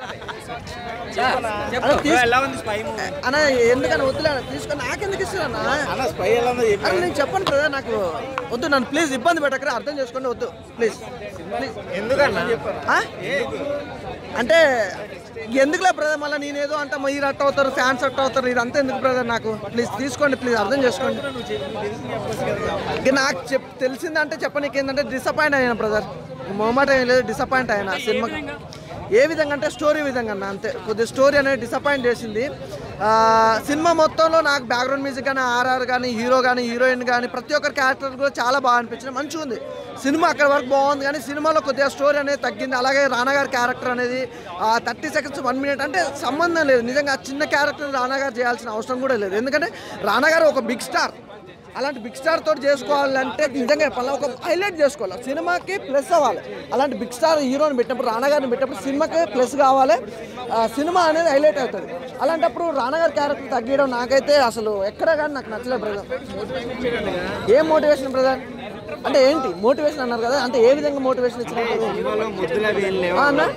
అన్న, తీస్- ఎలా ఉంది స్పై మూవీ అన్న ఎందుకని వద్దులే అన్న, తీసుకొని నాకెందుకు ఇస్తున్నా అన్న స్పై ఎలా ఉంది చెప్పు. అన్న నేను చెప్పను బ్రదర్ నాకు వద్దు నన్ను ప్లీజ్ ఇబ్బంది పెట్టకరా అర్థం చేసుకోండి వద్దు ప్లీజ్ ప్లీజ్ ఎందుకన్నా ఆ? అంటే ఎందుకులే బ్రదర్ మళ్ళీ నేనేదో అంటే మీరు అట్ట అవుతారు ఫ్యాన్స్ అట్ట అవుతారు ఇదంతా ఎందుకు బ్రదర్ నాకు ప్లీజ్ తీసుకోండి ప్లీజ్ అర్థం చేసుకోండి ఇక నాకు చెప్ తెలిసిందంటే చెప్పనీకి ఏంటంటే డిసప్పాయింట్ అయినా బ్రదర్ మొహమాట ఏం లేదు డిసప్పాయింట్ అయినా సినిమా ఏ విధంగా అంటే స్టోరీ విధంగా అన్న అంతే కొద్దిగా స్టోరీ అనేది డిసప్పాయింట్ చేసింది ఆ, సినిమా మొత్తంలో నాకు బ్యాక్గ్రౌండ్ మ్యూజిక్ కానీ ఆర్ఆర్ కానీ హీరో కానీ హీరోయిన్ కానీ ప్రతి ఒక్కరి క్యారెక్టర్ కూడా చాలా బాగా అనిపించింది మంచిగా ఉంది సినిమా అక్కడ వరకు బాగుంది కానీ సినిమాలో కొద్దిగా స్టోరీ అనేది తగ్గింది అలాగే రానా గారి క్యారెక్టర్ అనేది థర్టీ సెకండ్స్ వన్ మినిట్ అంటే సంబంధం లేదు నిజంగా ఆ చిన్న క్యారెక్టర్ రానా గారు చేయాల్సిన అవసరం కూడా లేదు ఎందుకంటే రానా గారు ఒక బిగ్ స్టార్ అలాంటి బిగ్ స్టార్ తోటి చేసుకోవాలంటే నిజంగా చెప్పాలి ఒక హైలైట్ చేసుకోవాలి సినిమాకి ప్లస్ అవ్వాలి అలాంటి బిగ్ స్టార్ హీరోని పెట్టినప్పుడు రానా గారిని పెట్టినప్పుడు సినిమాకి ప్లస్ కావాలి ఆ, సినిమా అనేది హైలైట్ అవుతుంది అలాంటప్పుడు రానా గారి క్యారెక్టర్ తగ్గడం నాకైతే అసలు ఎక్కడ కానీ నాకు నచ్చలేదు బ్రదర్ ఏం మోటివేషన్ బ్రదర్ అంటే ఏంటి మోటివేషన్ అన్నారు కదా అంటే ఏ విధంగా మోటివేషన్ ఇచ్చినట్టు సినిమాలో ముద్దులు అవి ఏం లేవు ఆ, అన్న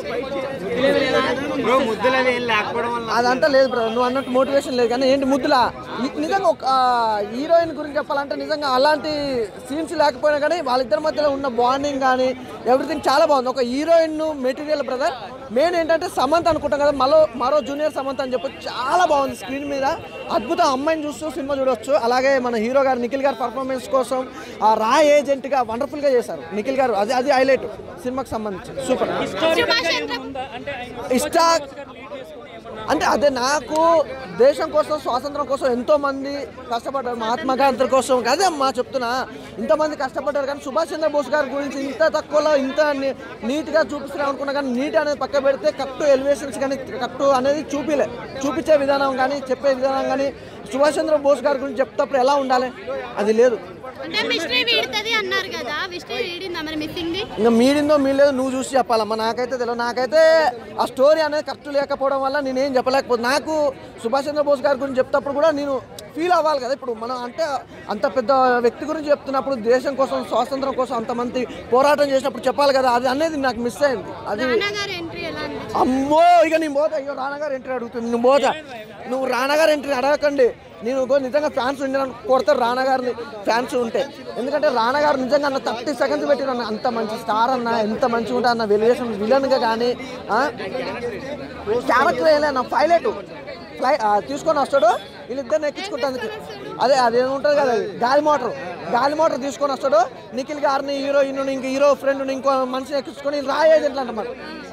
బ్రో ముద్దులు అవి ఏం లేకపోవడం వల్ల అదంతా లేదు బ్రదర్ నువ్వు అన్నట్టు మోటివేషన్ లేదు కానీ ఏంటి ముద్దులా ని- నిజంగా ఒక హీరోయిన్ గురించి చెప్పాలంటే నిజంగా అలాంటి సీన్స్ లేకపోయినా కానీ వాళ్ళిద్దరి మధ్యలో ఉన్న బాండింగ్ కానీ ఎవ్రీథింగ్ చాలా బాగుంది ఒక హీరోయిన్ మెటీరియల్ బ్రదర్ మెయిన్ ఏంటంటే సమంత్ అనుకుంటాం కదా మరో మరో జూనియర్ సమంత్ అని చెప్పి చాలా బాగుంది స్క్రీన్ మీద అద్భుతం అమ్మాయిని చూస్తూ సినిమా చూడొచ్చు అలాగే మన హీరో గారు నిఖిల్ గారి పర్ఫార్మెన్స్ కోసం ఆ రా ఏజెంట్గా వండర్ఫుల్గా చేశారు నిఖిల్ గారు అది అది హైలైట్ సినిమాకి సంబంధించి సూపర్ ఇష్టా అంటే అదే నాకు దేశం కోసం స్వాతంత్రం కోసం ఎంతో మంది కష్టపడ్డారు మహాత్మా గాంధీ కోసం అదే అమ్మా చెప్తున్నా ఇంతమంది కష్టపడ్డారు కానీ సుభాష్ చంద్రబోస్ గారి గురించి ఇంత తక్కువలో ఇంత ని- నీట్గా చూపిస్తున్నాం అనుకున్నా కానీ నీట్ అనేది పక్క పెడితే కరెక్ట్ ఎలివేషన్స్ కానీ కరెక్ట్ అనేది చూపిలే చూపించే విధానం కానీ చెప్పే విధానం కానీ సుభాష్ చంద్రబోస్ గారి గురించి చెప్తప్పుడు ఎలా ఉండాలి అది లేదు అంటే మిస్టరీ వీడుతుంది అన్నారు కదా మిస్టరీ వీడిందా మరి మిస్సింగ్ ఇంకా మీడిందో మీ లేదు నువ్వు చూసి చెప్పాలమ్మా నాకైతే తెలియదు నాకైతే ఆ స్టోరీ అనేది కరెక్ట్ లేకపోవడం వల్ల నేనేం చెప్పలేకపోతే నాకు సుభాష్ చంద్రబోస్ గారి గురించి చెప్తప్పుడు కూడా నేను ఫీల్ అవ్వాలి కదా ఇప్పుడు మనం అంటే అంత పెద్ద వ్యక్తి గురించి చెప్తున్నప్పుడు దేశం కోసం స్వాతంత్రం కోసం అంతమంది పోరాటం చేసినప్పుడు చెప్పాలి కదా అది అనేది నాకు మిస్ అయింది అది రానా గారి ఎంట్రీ ఎలా అనిపించింది అమ్మో ఇక నేను పోతా అయ్యో రానగారు ఎంట్రీ అడుగుతుంది నువ్వు పోతా నువ్వు రానగారు ఎంట్రీ అడగకండి నేను ఇంకో నిజంగా ఫ్యాన్స్ ఉండి కొడతారు రానగారిని ఫ్యాన్స్ ఉంటే ఎందుకంటే రానగారు నిజంగా అన్న థర్టీ సెకండ్స్ పెట్టిన అన్న అంత మంచి స్టార్ అన్న ఎంత మంచిగా ఉంటా అన్న వెలివేషన్ విలన్గా కానీ క్యారెక్టర్ వేయలే అన్న పైలట్ ఫ్లై ఆ, తీసుకొని వస్తాడు వీళ్ళిద్దరిని ఎక్కించుకుంటానికి అదే అదేముంటుంది కదా అది, గాలి మోటార్ గాలి మోటార్ తీసుకొని వస్తాడు నిఖిల్ గారిని హీరోయిన్ ఇంక హీరో ఫ్రెండ్ ఇంకో మనిషిని ఎక్కించుకొని రాయేజెంట్లు అంటమాట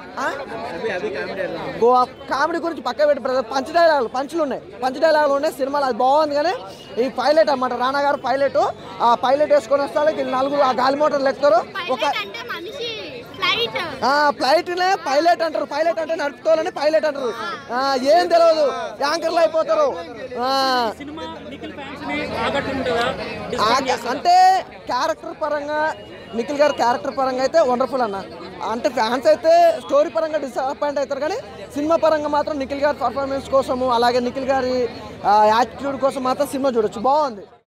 కామెడీ గురించి పక్క పెట్టి బ్రదర్ పంచ్ డైలాగులు పంచులు ఉన్నాయి పంచ్ డైలాగులు ఉన్నాయి సినిమాలో అది బాగుంది కానీ ఈ పైలట్ అన్నమాట రానా గారు పైలట్ ఆ పైలట్ వేసుకొని వస్తారు వీళ్ళు నలుగురు ఆ గాలి మోటార్లు ఎక్కుతారు ఒక పైలట్ అంటే మనిషి ఫ్లైట్ ఆ ఫ్లైట్నే పైలట్ అంటారు పైలట్ అంటే నడుపుకోవాలని పైలట్ అంటారు ఆ, ఏం తెలియదు యాంకర్లు అయిపోతారు ఆ, సినిమా నిఖిల్ ఫ్యాన్స్ ని ఆకట్టుకుంటుందా ఆ- అంటే క్యారెక్టర్ పరంగా నిఖిల్ గారి క్యారెక్టర్ పరంగా అయితే వండర్ఫుల్ అన్న అంటే ఫ్యాన్స్ అయితే స్టోరీ పరంగా డిసప్పాయింట్ అవుతారు కానీ సినిమా పరంగా మాత్రం నిఖిల్ గారి పర్ఫార్మెన్స్ కోసము అలాగే నిఖిల్ గారి యాటిట్యూడ్ కోసం మాత్రం సినిమా చూడొచ్చు బాగుంది